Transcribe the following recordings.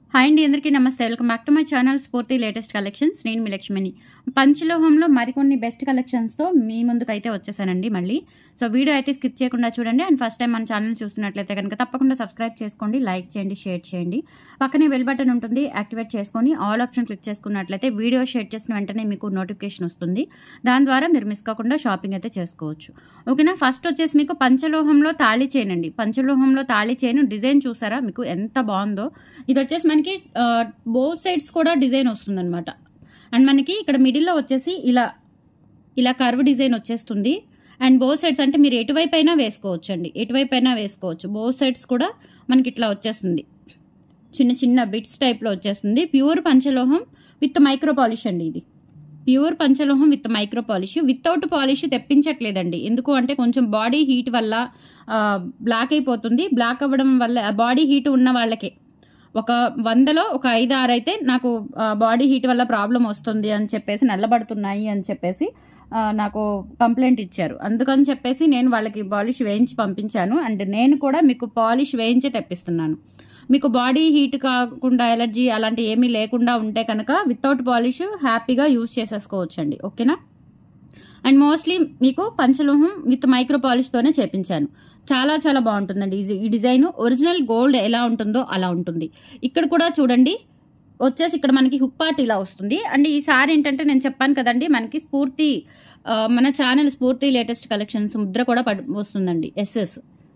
hi అండి అందరికీ నమస్తే welcome back to my channel Spurthi latest collections నేను మీ లక్ష్మిని పంచలోహంలో మరికొన్ని బెస్ట్ కలెక్షన్స్తో మీ ముందుకు అయితే వచ్చేసానండి మళ్ళీ సో వీడియో అయితే స్కిప్ చేయకుండా చూడండి అండ్ ఫస్ట్ టైం మన ఛానల్ చూస్తున్నట్లయితే కనుక తప్పకుండా సబ్స్క్రైబ్ చేసుకోండి లైక్ చేయండి షేర్ చేయండి పక్కనే బెల్ బటన్ ఉంటుంది యాక్టివేట్ చేసుకొని ఆల్ ఆప్షన్ క్లిక్ చేసుకున్నట్లయితే వీడియో షేర్ చేసిన వెంటనే మీకు నోటిఫికేషన్ వస్తుంది దాని ద్వారా మీరు మిస్ కాకుండా షాపింగ్ అయితే చేసుకోవచ్చు ఓకేనా ఫస్ట్ వచ్చేసి మీకు పంచలోహంలో తాళి చైన్ అండి పంచలోహంలో తాళి చైన్ డిజైన్ చూసారా మీకు ఎంత బాగుందో ఇది వచ్చేసి మనకి బోత్ సైడ్స్ కూడా డిజైన్ వస్తుంది అనమాట అండ్ మనకి ఇక్కడ మిడిల్లో వచ్చేసి ఇలా ఇలా కర్వ్ డిజైన్ వచ్చేస్తుంది అండ్ బోత్ సైడ్స్ అంటే మీరు ఎటువైపు అయినా వేసుకోవచ్చు అండి ఎటువైపు అయినా వేసుకోవచ్చు బోత్ సైడ్స్ కూడా మనకి ఇట్లా వచ్చేస్తుంది చిన్న చిన్న బిట్స్ టైప్లో వచ్చేస్తుంది ప్యూర్ పంచలోహం విత్ మైక్రో పాలిష్ అండి ఇది ప్యూర్ పంచలోహం with micro polish without polish తెప్పించట్లేదండి ఎందుకు అంటే కొంచెం బాడీ హీట్ వల్ల బ్లాక్ అయిపోతుంది బ్లాక్ అవ్వడం వల్ల బాడీ హీట్ ఉన్న వాళ్ళకే ఒక వందలో ఒక ఐదు ఆరు అయితే నాకు బాడీ హీట్ వల్ల ప్రాబ్లం వస్తుంది అని చెప్పేసి నల్లబడుతున్నాయి అని చెప్పేసి ఆ, నాకు కంప్లైంట్ ఇచ్చారు అందుకని చెప్పేసి నేను వాళ్ళకి పాలిష్ వేయించి పంపించాను అండ్ నేను కూడా మీకు పాలిష్ వేయించే తెప్పిస్తున్నాను మీకు బాడీ హీట్ కాకుండా ఎలర్జీ అలాంటి ఏమీ లేకుండా ఉంటే కనుక వితౌట్ పాలిష్ హ్యాపీగా యూజ్ చేసేసుకోవచ్చండి ఓకేనా అండ్ మోస్ట్లీ మీకు పంచలోహం విత్ మైక్రో పాలిష్తోనే చేపించాను చాలా చాలా బాగుంటుందండి ఈ- ఈ డిజైన్ ఒరిజినల్ గోల్డ్ ఎలా ఉంటుందో అలా ఉంటుంది ఇక్కడ కూడా చూడండి వచ్చేసి ఇక్కడ మనకి హుక్ పార్ట్ ఇలా వస్తుంది అండ్ ఈ సారీ ఏంటంటే నేను చెప్పాను కదండి మనకి స్ఫూర్తి ఆ, మన ఛానల్ స్ఫూర్తి లేటెస్ట్ కలెక్షన్స్ ముద్ర కూడా పడి వస్తుందండి ఎస్ఎస్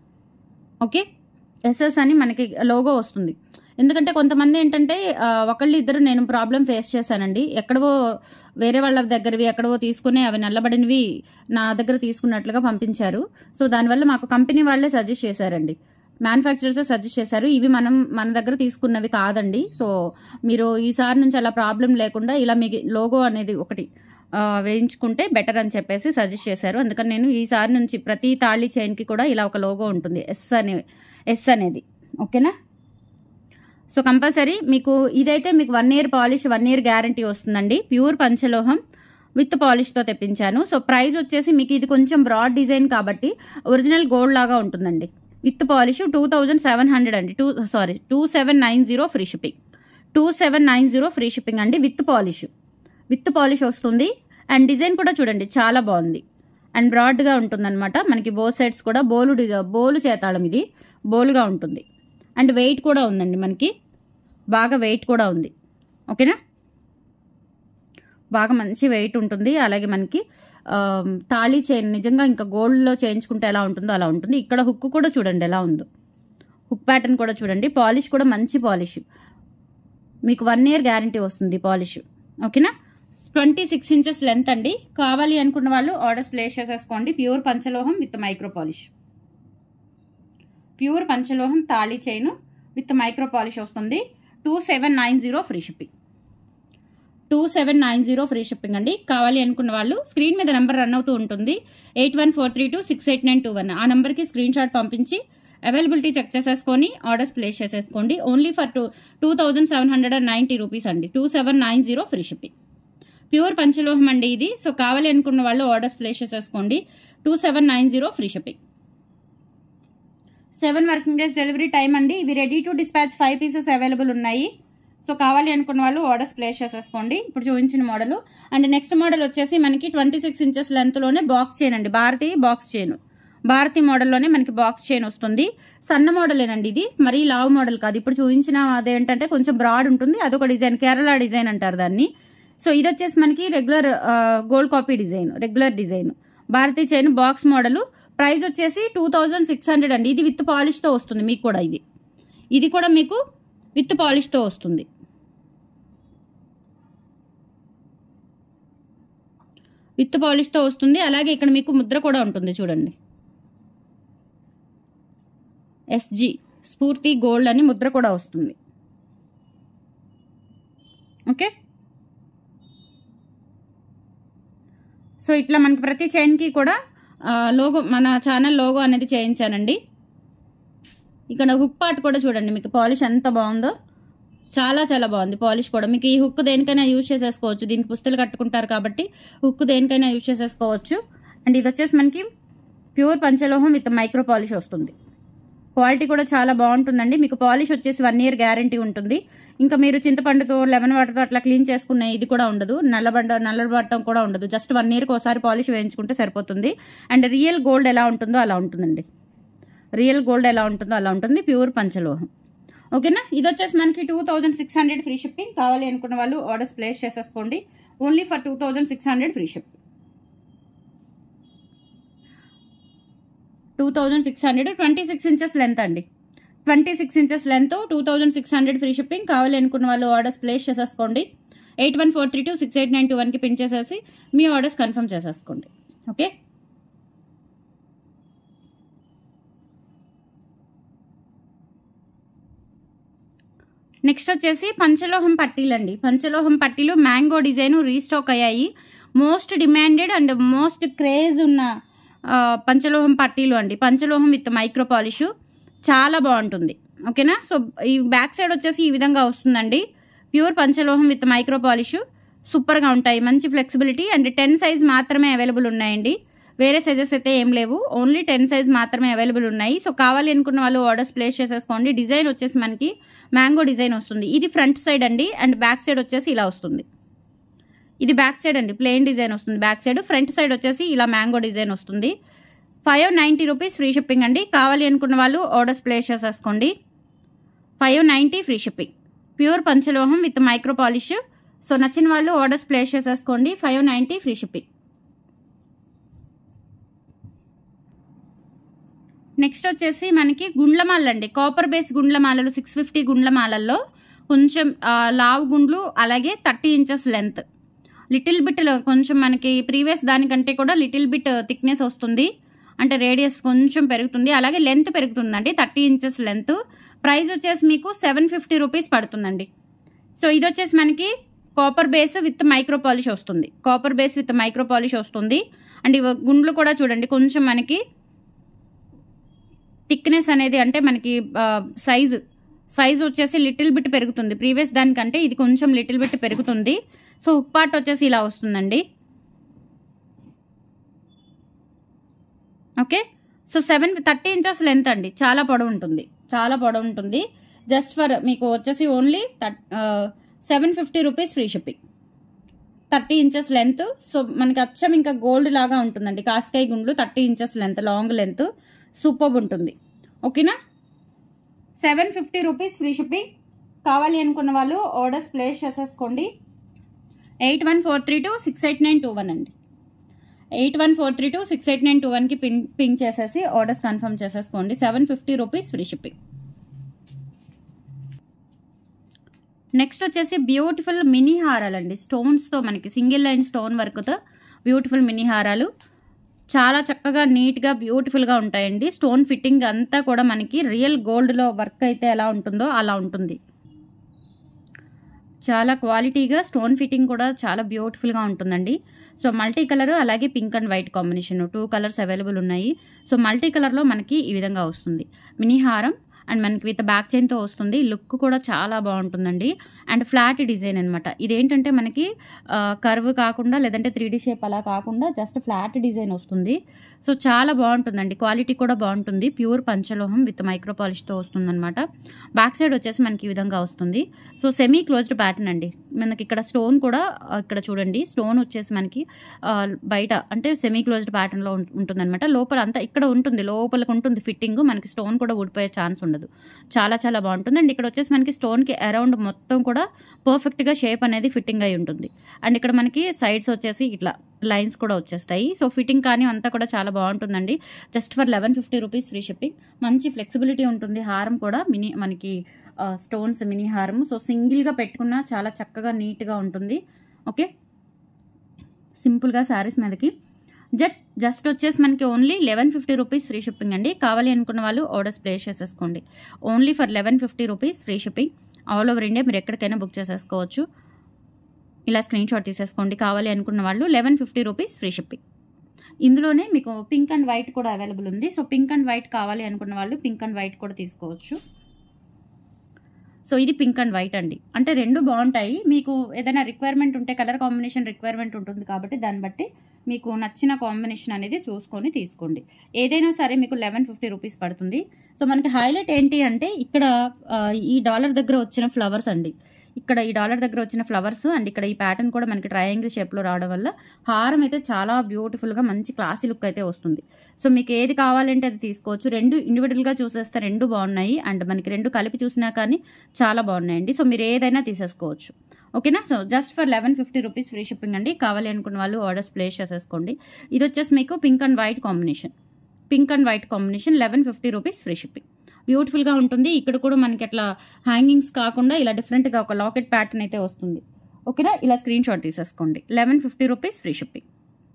ఓకే ఎస్ఎస్ అని మనకి లోగో వస్తుంది ఎందుకంటే కొంతమంది ఏంటంటే ఆ, ఒకళ్ళు ఇద్దరు నేను ప్రాబ్లం ఫేస్ చేశానండి ఎక్కడవో వేరే వాళ్ళ దగ్గరవి ఎక్కడవో తీసుకుని అవి నల్లబడినవి నా దగ్గర తీసుకున్నట్లుగా పంపించారు సో దానివల్ల మాకు కంపెనీ వాళ్ళే సజెస్ట్ చేశారండి మ్యానుఫ్యాక్చరర్స్ సజెస్ట్ చేశారు ఇవి మనం మన దగ్గర తీసుకున్నవి కాదండి సో మీరు ఈసారి నుంచి అలా ప్రాబ్లం లేకుండా ఇలా మీకు లోగో అనేది ఒకటి ఆ, వేయించుకుంటే బెటర్ అని చెప్పేసి సజెస్ట్ చేశారు అందుకని నేను ఈసారి నుంచి ప్రతి తాళి చైన్కి కూడా ఇలా ఒక లోగో ఉంటుంది ఎస్ అనే ఎస్ అనేది ఓకేనా సో కంపల్సరీ మీకు ఇదైతే మీకు one year polish one year guarantee వస్తుందండి ప్యూర్ పంచలోహం విత్ పాలిష్తో తెప్పించాను సో ప్రైస్ వచ్చేసి మీకు ఇది కొంచెం బ్రాడ్ డిజైన్ కాబట్టి ఒరిజినల్ గోల్డ్ లాగా ఉంటుందండి with polish two thousand seven hundred అండి two sorry two seven nine zero free shipping two seven nine zero free shipping అండి విత్ పాలిష్ విత్ పాలిష్ వస్తుంది అండ్ డిజైన్ కూడా చూడండి చాలా బాగుంది అండ్ బ్రాడ్గా ఉంటుందన్నమాట మనకి బోత్ సైడ్స్ కూడా బోలు డిజై బోలు చేతాళం ఇది బోలుగా ఉంటుంది అండ్ వెయిట్ కూడా ఉందండి మనకి బాగా వెయిట్ కూడా ఉంది ఓకేనా బాగా మంచి వెయిట్ ఉంటుంది అలాగే మనకి ఆ, తాళీ చైన్ నిజంగా ఇంకా గోల్డ్లో చేయించుకుంటే ఎలా ఉంటుందో అలా ఉంటుంది ఇక్కడ హుక్ కూడా చూడండి ఎలా ఉందో హుక్ ప్యాటర్న్ కూడా చూడండి పాలిష్ కూడా మంచి పాలిష్ మీకు వన్ ఇయర్ గ్యారంటీ వస్తుంది పాలిష్ ఓకేనా ట్వంటీ సిక్స్ ఇంచెస్ లెంత్ అండి కావాలి అనుకున్న వాళ్ళు ఆర్డర్స్ ప్లేస్ చేసేసుకోండి ప్యూర్ పంచలోహం విత్ మైక్రో పాలిష్ ప్యూర్ పంచలోహం తాళీ చైన్ విత్ మైక్రో పాలిష్ వస్తుంది two seven nine zero free shipping two seven nine zero free shipping అండి కావాలి అనుకున్న వాళ్ళు స్క్రీన్ మీద నెంబర్ రన్ అవుతూ ఉంటుంది eight one four three two six eight nine two one ఆ నెంబర్కి స్క్రీన్ షాట్ పంపించి అవైలబిలిటీ చెక్ చేసేసుకొని ఆర్డర్స్ ప్లేస్ చేసేసుకోండి only for two two thousand seven hundred and ninety rupees అండి two seven nine zero free shipping pure పంచలోహం అండి ఇది so కావాలి అనుకున్న వాళ్ళు ఆర్డర్స్ ప్లేస్ చేసేసుకోండి two seven nine zero free shipping seven working days delivery time అండి ఇవి ready to dispatch five pieces available ఉన్నాయి సో కావాలి అనుకున్న వాళ్ళు ఆర్డర్స్ ప్లేస్ చేసేసుకోండి ఇప్పుడు చూపించిన మోడల్ అండ్ నెక్స్ట్ మోడల్ వచ్చేసి మనకి ట్వంటీ సిక్స్ ఇంచెస్ లెంత్లోనే బాక్స్ చైన్ అండి భారతి బాక్స్ చైన్ భారతి మోడల్లోనే మనకి బాక్స్ చైన్ వస్తుంది సన్న మోడలేనండి ఇది మరీ లావ్ మోడల్ కాదు ఇప్పుడు చూపించిన అదేంటంటే కొంచెం బ్రాడ్ ఉంటుంది అదొక డిజైన్ కేరళ డిజైన్ అంటారు దాన్ని సో ఇది వచ్చేసి మనకి regular gold copy design regular design Bharathi chain box model price వచ్చేసి టూ థౌజండ్ సిక్స్ హండ్రెడ్ అండి ఇది విత్ పాలిష్తో వస్తుంది మీకు కూడా ఇది ఇది కూడా మీకు విత్ పాలిష్తో వస్తుంది విత్ పాలిష్తో వస్తుంది అలాగే ఇక్కడ మీకు ముద్ర కూడా ఉంటుంది చూడండి ఎస్జి స్ఫూర్తి గోల్డ్ అని ముద్ర కూడా వస్తుంది ఓకే సో ఇట్లా మనకి ప్రతి చైన్కి కూడా లోగో మన ఛానల్ లోగో అనేది చేయించానండి ఇక్కడ హుక్ పార్ట్ కూడా చూడండి మీకు పాలిష్ ఎంత బాగుందో చాలా చాలా బాగుంది పాలిష్ కూడా మీకు ఈ హుక్ దేనికైనా యూజ్ చేసేసుకోవచ్చు దీనికి పుస్తలు కట్టుకుంటారు కాబట్టి హుక్ దేనికైనా యూజ్ చేసేసుకోవచ్చు అండ్ ఇది వచ్చేసి మనకి ప్యూర్ పంచలోహం విత్ మైక్రో పాలిష్ వస్తుంది క్వాలిటీ కూడా చాలా బాగుంటుందండి మీకు పాలిష్ వచ్చేసి వన్ ఇయర్ గ్యారంటీ ఉంటుంది ఇంకా మీరు చింతపండుతో లెమన్ వాటర్తో అట్లా క్లీన్ చేసుకునే ఇది కూడా ఉండదు నల్లబండ నల్లబడటం కూడా ఉండదు జస్ట్ వన్ ఇయర్కి ఒకసారి పాలిష్ వేయించుకుంటే సరిపోతుంది అండ్ రియల్ గోల్డ్ ఎలా ఉంటుందో అలా ఉంటుందండి రియల్ గోల్డ్ ఎలా ఉంటుందో అలా ఉంటుంది ప్యూర్ పంచలోహం ఓకేనా ఇది వచ్చేసి మనకి two thousand six hundred free shipping కావాలి అనుకున్న వాళ్ళు ఆర్డర్స్ ప్లేస్ చేసేసుకోండి only for two thousand six hundred free ship two thousand six hundred twenty six inches length అండి twenty six inches length two thousand six hundred free shipping కావాలి అనుకున్న వాళ్ళు orders place చేసేసుకోండి eight one four three two six eight nine two వన్కి pin చేసేసి మీ orders confirm చేసేసుకోండి okay next వచ్చేసి పంచలోహం పట్టీలు అండి పంచలోహం పట్టీలు మ్యాంగో డిజైన్ రీస్టాక్ అయ్యాయి most demanded and most craze ఉన్న ఆ, పంచలోహం పట్టీలు అండి పంచలోహం విత్ మైక్రో పాలిష్ చాలా బాగుంటుంది ఓకేనా సో ఈ బ్యాక్ సైడ్ వచ్చేసి ఈ విధంగా వస్తుందండి ప్యూర్ పంచలోహం విత్ మైక్రో పాలిష్ సూపర్గా ఉంటాయి మంచి ఫ్లెక్సిబిలిటీ అండ్ టెన్ సైజ్ మాత్రమే అవైలబుల్ ఉన్నాయండి వేరే సైజెస్ అయితే ఏం లేవు ఓన్లీ టెన్ సైజ్ మాత్రమే అవైలబుల్ ఉన్నాయి సో కావాలి అనుకున్న వాళ్ళు ఆర్డర్స్ ప్లేస్ చేసేసుకోండి డిజైన్ వచ్చేసి మనకి మ్యాంగో డిజైన్ వస్తుంది ఇది ఫ్రంట్ సైడ్ అండి అండ్ బ్యాక్ సైడ్ వచ్చేసి ఇలా వస్తుంది ఇది బ్యాక్ సైడ్ అండి ప్లెయిన్ డిజైన్ వస్తుంది బ్యాక్ సైడ్ ఫ్రంట్ సైడ్ వచ్చేసి ఇలా మ్యాంగో డిజైన్ వస్తుంది five ninety rupees free shipping అండి కావాలి అనుకున్న వాళ్ళు ఆర్డర్స్ ప్లేస్ చేసేసుకోండి five ninety free shipping pure పంచలోహం విత్ మైక్రో పాలిష్ సో నచ్చిన వాళ్ళు ఆర్డర్స్ ప్లేస్ చేసేసుకోండి five ninety free shipping next వచ్చేసి మనకి గుండ్లమాల అండి కాపర్ బేస్ గుండ్లమాలలు సిక్స్ ఫిఫ్టీ గుండ్లమాలల్లో కొంచెం ఆ, లావు గుండ్లు అలాగే thirty inches length little bit కొంచెం మనకి ప్రీవియస్ దానికంటే కూడా లిటిల్ బిట్ థిక్నెస్ వస్తుంది అంటే రేడియస్ కొంచెం పెరుగుతుంది అలాగే లెంత్ పెరుగుతుందండి థర్టీ ఇంచెస్ లెంత్ ప్రైస్ వచ్చేసి మీకు సెవెన్ ఫిఫ్టీ రూపీస్ పడుతుందండి సో ఇది వచ్చేసి మనకి copper base with micro polish వస్తుంది copper base with micro polish వస్తుంది అండ్ ఇవి గుండ్లు కూడా చూడండి కొంచెం మనకి థిక్నెస్ అనేది అంటే మనకి సైజు సైజ్ వచ్చేసి లిటిల్ బిట్ పెరుగుతుంది ప్రీవియస్ దానికంటే ఇది కొంచెం లిటిల్ బిట్ పెరుగుతుంది సో హుక్ పార్ట్ వచ్చేసి ఇలా వస్తుందండి okay so seven thirty inches length అండి చాలా పొడవు ఉంటుంది చాలా పొడవు ఉంటుంది జస్ట్ ఫర్ మీకు వచ్చేసి only seven fifty rupees free shipping thirty inches length so మనకి అచ్చం ఇంకా గోల్డ్ లాగా ఉంటుందండి కాస్కాయ గుండ్లు thirty inches length long length super ఉంటుంది ఓకేనా seven fifty rupees free shipping కావాలి అనుకున్న వాళ్ళు ఆర్డర్స్ ప్లేస్ చేసేసుకోండి eight one four three two six eight nine two one అండి eight one four three two six eight nine two వన్కి pin pink చేసేసి orders confirm చేసేసుకోండి seven fifty rupees free shipping next వచ్చేసి beautiful mini హారాలు అండి స్టోన్స్తో మనకి single line stone వర్క్తో బ్యూటిఫుల్ మినీ హారాలు చాలా చక్కగా నీట్గా బ్యూటిఫుల్గా ఉంటాయండి స్టోన్ ఫిట్టింగ్ అంతా కూడా మనకి రియల్ గోల్డ్లో వర్క్ అయితే ఎలా ఉంటుందో అలా ఉంటుంది చాలా క్వాలిటీగా స్టోన్ ఫిట్టింగ్ కూడా చాలా బ్యూటిఫుల్గా ఉంటుందండి సో మల్టీ కలర్ అలాగే pink and white combination two colours available ఉన్నాయి సో మల్టీ కలర్లో మనకి ఈ విధంగా వస్తుంది మినీ హారం అండ్ మనకి విత్ బ్యాక్ చైన్తో వస్తుంది లుక్ కూడా చాలా బాగుంటుందండి అండ్ ఫ్లాట్ డిజైన్ అనమాట ఇదేంటంటే మనకి కర్వ్ కాకుండా లేదంటే త్రీ షేప్ అలా కాకుండా జస్ట్ ఫ్లాట్ డిజైన్ వస్తుంది సో చాలా బాగుంటుందండి క్వాలిటీ కూడా బాగుంటుంది ప్యూర్ పంచలోహం విత్ మైక్రో పాలిష్తో వస్తుందన్నమాట బ్యాక్ సైడ్ వచ్చేసి మనకి ఈ విధంగా వస్తుంది సో సెమీ క్లోజ్డ్ ప్యాటర్న్ అండి మనకి ఇక్కడ స్టోన్ కూడా ఆ, ఇక్కడ చూడండి స్టోన్ వచ్చేసి మనకి ఆ, బయట అంటే సెమీ క్లోజ్డ్ ప్యాటర్న్లో ఉంటుందన్నమాట లోపల అంతా ఇక్కడ ఉంటుంది లోపలికి ఉంటుంది ఫిట్టింగ్ మనకి స్టోన్ కూడా ఊడిపోయే ఛాన్స్ ఉండదు చాలా చాలా బాగుంటుంది అండ్ ఇక్కడ వచ్చేసి మనకి స్టోన్కి అరౌండ్ మొత్తం కూడా పర్ఫెక్ట్గా షేప్ అనేది ఫిట్టింగ్ అయి ఉంటుంది అండ్ ఇక్కడ మనకి సైడ్స్ వచ్చేసి ఇట్లా లైన్స్ కూడా వచ్చేస్తాయి సో ఫిట్టింగ్ కానీ అంతా కూడా చాలా బాగుంటుందండి just for eleven fifty rupees free shipping మంచి ఫ్లెక్సిబిలిటీ ఉంటుంది హారం కూడా మినీ మనకి స్టోన్స్ మినీ హారం సో సింగిల్గా పెట్టుకున్నా చాలా చక్కగా నీట్గా ఉంటుంది ఓకే సింపుల్గా శారీస్ మీదకి జట్ జస్ట్ వచ్చేసి మనకి only eleven fifty rupees free shipping అండి కావాలి అనుకున్న వాళ్ళు ఆర్డర్స్ ప్లేస్ చేసేసుకోండి only for eleven fifty rupees free shipping all over India మీరు ఎక్కడికైనా బుక్ చేసేసుకోవచ్చు ఇలా స్క్రీన్ షాట్ తీసేసుకోండి కావాలి అనుకున్న వాళ్ళు eleven fifty rupees free shipping ఇందులోనే మీకు పింక్ అండ్ వైట్ కూడా అవైలబుల్ ఉంది సో పింక్ అండ్ వైట్ కావాలి అనుకున్న వాళ్ళు పింక్ అండ్ వైట్ కూడా తీసుకోవచ్చు సో ఇది పింక్ అండ్ వైట్ అండి అంటే రెండు బాగుంటాయి మీకు ఏదైనా రిక్వైర్మెంట్ ఉంటే కలర్ కాంబినేషన్ రిక్వైర్మెంట్ ఉంటుంది కాబట్టి దాన్ని బట్టి మీకు నచ్చిన కాంబినేషన్ అనేది చూసుకొని తీసుకోండి ఏదైనా సరే మీకు లెవెన్ ఫిఫ్టీ రూపీస్ పడుతుంది సో మనకి హైలైట్ ఏంటి అంటే ఇక్కడ ఆ, ఈ డాలర్ దగ్గర వచ్చిన ఫ్లవర్స్ అండి ఇక్కడ ఈ డాలర్ దగ్గర వచ్చిన ఫ్లవర్స్ అండ్ ఇక్కడ ఈ ప్యాటర్న్ కూడా మనకి ట్రయాంగిల్ షేప్లో రావడం వల్ల హారం అయితే చాలా బ్యూటిఫుల్గా మంచి క్లాసీ లుక్ అయితే వస్తుంది సో మీకు ఏది కావాలంటే అది తీసుకోవచ్చు రెండు ఇండివిజువల్గా చూసేస్తే రెండు బాగున్నాయి అండ్ మనకి రెండు కలిపి చూసినా కానీ చాలా బాగున్నాయండి సో మీరు ఏదైనా తీసేసుకోవచ్చు ఓకేనా so just for eleven fifty rupees free shipping అండి కావాలి అనుకున్న వాళ్ళు ఆర్డర్స్ ప్లేస్ చేసేసుకోండి ఇది వచ్చేసి మీకు pink and white combination pink and white combination eleven fifty rupees free shipping బ్యూటిఫుల్గా ఉంటుంది ఇక్కడ కూడా మనకి అట్లా హ్యాంగింగ్స్ కాకుండా ఇలా డిఫరెంట్గా ఒక లాకెట్ ప్యాటర్న్ అయితే వస్తుంది ఓకేనా ఇలా స్క్రీన్ షాట్ తీసేసుకోండి eleven fifty rupees free shipping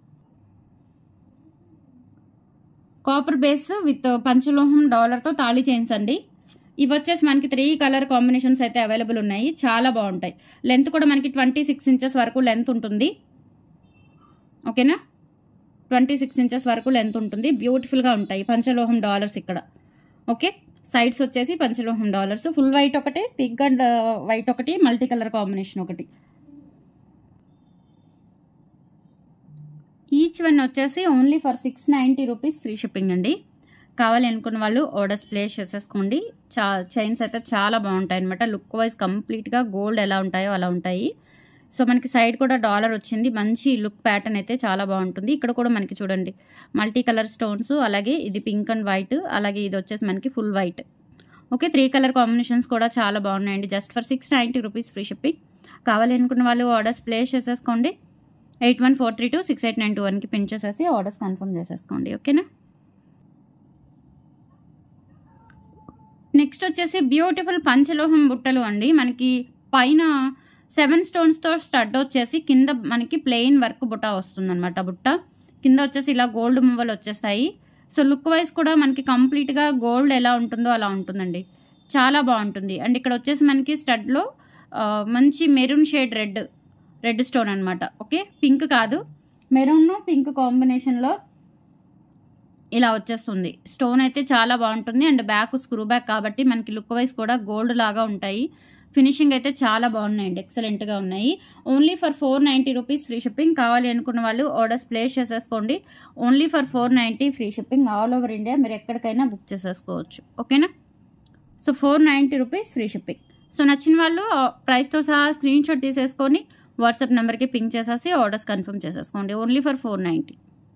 copper base with పంచలోహం డాలర్తో తాళి చైన్స్ అండి ఇవి వచ్చేసి మనకి త్రీ కలర్ కాంబినేషన్స్ అయితే అవైలబుల్ ఉన్నాయి చాలా బాగుంటాయి లెంత్ కూడా మనకి ట్వంటీ సిక్స్ ఇంచెస్ వరకు లెంత్ ఉంటుంది ఓకేనా ట్వంటీ సిక్స్ ఇంచెస్ వరకు లెంత్ ఉంటుంది బ్యూటిఫుల్గా ఉంటాయి పంచలోహం డాలర్స్ ఇక్కడ ఓకే సైడ్స్ వచ్చేసి పంచలోహం డాలర్స్ ఫుల్ వైట్ ఒకటి పింక్ అండ్ వైట్ ఒకటి మల్టీ కలర్ కాంబినేషన్ ఒకటి ఈచ్ వన్ వచ్చేసి only for six ninety rupees free shipping అండి కావాలి అనుకున్న వాళ్ళు ఆర్డర్స్ ప్లేస్ చేసేసుకోండి చా చైన్స్ అయితే చాలా బాగుంటాయి అనమాట లుక్ వైజ్ కంప్లీట్గా గోల్డ్ ఎలా ఉంటాయో అలా ఉంటాయి సో మనకి సైడ్ కూడా డాలర్ వచ్చింది మంచి లుక్ ప్యాటర్న్ అయితే చాలా బాగుంటుంది ఇక్కడ కూడా మనకి చూడండి మల్టీ కలర్ స్టోన్స్ అలాగే ఇది పింక్ అండ్ వైట్ అలాగే ఇది వచ్చేసి మనకి full white okay three colour combinations కూడా చాలా బాగున్నాయండి just for six ninety rupees free shipping కావాలి అనుకున్న వాళ్ళు ఆర్డర్స్ ప్లేస్ చేసేసుకోండి eight one four three two six eight nine two వన్కి పిన్ చేసేసి ఆర్డర్స్ కన్ఫర్మ్ చేసేసుకోండి ఓకేనా నెక్స్ట్ వచ్చేసి బ్యూటిఫుల్ పంచలోహం బుట్టలు అండి మనకి పైన సెవెన్ స్టోన్స్తో స్టడ్ వచ్చేసి కింద మనకి ప్లెయిన్ వర్క్ బుట్ట వస్తుంది అనమాట బుట్ట కింద వచ్చేసి ఇలా గోల్డ్ మువ్వలు వచ్చేస్తాయి సో లుక్ వైజ్ కూడా మనకి కంప్లీట్గా గోల్డ్ ఎలా ఉంటుందో అలా ఉంటుందండి చాలా బాగుంటుంది అండ్ ఇక్కడ వచ్చేసి మనకి స్టడ్లో మంచి maroon shade red red stone అనమాట ఓకే పింక్ కాదు మెరూన్ పింక్ కాంబినేషన్లో ఇలా వచ్చేస్తుంది స్టోన్ అయితే చాలా బాగుంటుంది అండ్ బ్యాక్ స్క్రూ బ్యాక్ కాబట్టి మనకి లుక్ వైజ్ కూడా గోల్డ్ లాగా ఉంటాయి ఫినిషింగ్ అయితే చాలా బాగున్నాయండి ఎక్సలెంట్గా ఉన్నాయి only for four ninety rupees free shipping కావాలి అనుకున్న వాళ్ళు ఆర్డర్స్ ప్లేస్ చేసేసుకోండి only for four ninety free shipping all over India మీరు ఎక్కడికైనా బుక్ చేసేసుకోవచ్చు ఓకేనా so four ninety rupees free shipping so నచ్చిన వాళ్ళు ప్రైస్తో సహా స్క్రీన్ షాట్ తీసేసుకొని వాట్సాప్ నెంబర్కి పింక్ చేసేసి ఆర్డర్స్ కన్ఫర్మ్ చేసేసుకోండి only for four ninety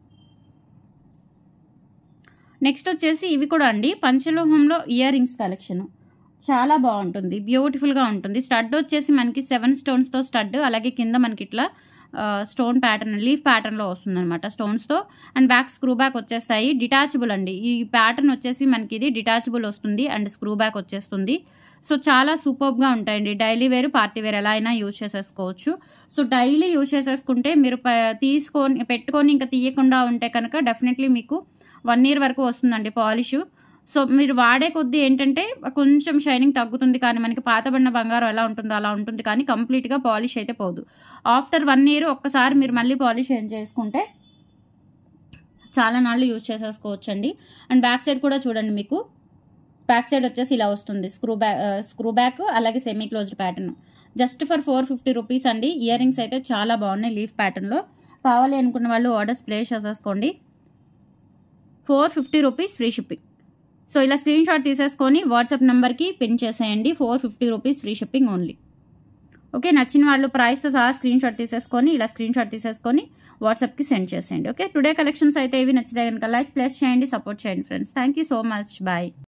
next వచ్చేసి ఇవి కూడా అండి పంచలోహంలో ఇయర్ రింగ్స్ కలెక్షన్ చాలా బాగుంటుంది బ్యూటిఫుల్గా ఉంటుంది స్టడ్ వచ్చేసి మనకి సెవెన్ స్టోన్స్తో స్టడ్ అలాగే కింద మనకి ఇట్లా స్టోన్ ప్యాటర్న్ లీఫ్ ప్యాటర్న్లో వస్తుంది అనమాట స్టోన్స్తో అండ్ బ్యాక్ స్క్రూ బ్యాక్ వచ్చేస్తాయి డిటాచబుల్ అండి ఈ ప్యాటర్న్ వచ్చేసి మనకి ఇది డిటాచబుల్ వస్తుంది అండ్ స్క్రూ బ్యాక్ వచ్చేస్తుంది సో చాలా సూపర్గా ఉంటాయండి డైలీ వేర్ పార్టీ వేర్ ఎలా అయినా యూజ్ చేసేసుకోవచ్చు సో డైలీ యూజ్ చేసేసుకుంటే మీరు ప- తీసుకొని పెట్టుకొని ఇంకా తీయకుండా ఉంటే కనుక డెఫినెట్లీ మీకు వన్ ఇయర్ వరకు వస్తుందండి పాలిష్ సో మీరు వాడే కొద్దీ ఏంటంటే కొంచెం షైనింగ్ తగ్గుతుంది కానీ మనకి పాతబడిన బంగారం ఎలా ఉంటుందో అలా ఉంటుంది కానీ కంప్లీట్గా పాలిష్ అయితే పోదు ఆఫ్టర్ వన్ ఇయర్ ఒక్కసారి మీరు మళ్ళీ పాలిష్ ఏం చేసుకుంటే చాలా నాళ్ళు యూజ్ చేసేసుకోవచ్చండి అండ్ బ్యాక్ సైడ్ కూడా చూడండి మీకు బ్యాక్ సైడ్ వచ్చేసి ఇలా వస్తుంది స్క్రూ బ్యాక్ స్క్రూ బ్యాక్ అలాగే semi closed pattern just for four fifty rupees అండి ఇయర్ రింగ్స్ అయితే చాలా బాగున్నాయి లీఫ్ ప్యాటర్న్లో కావాలి అనుకున్న వాళ్ళు ఆర్డర్స్ ప్లేస్ చేసేసుకోండి four fifty rupees free shipping so ఇలా స్క్రీన్ షాట్ తీసేసుకొని వాట్సాప్ నెంబర్కి పిన్ చేసేయండి four fifty rupees free shipping only okay నచ్చిన వాళ్ళు ప్రైస్తో సహా స్క్రీన్ షాట్ తీసేసుకొని ఇలా స్క్రీన్ షాట్ తీసేసుకొని వాట్సాప్కి సెండ్ చేసేయండి ఓకే టుడే కలెక్షన్స్ అయితే ఇవి నచ్చితే కనుక లైక్ ప్లేస్ చేయండి సపోర్ట్ చేయండి friends thank you so much bye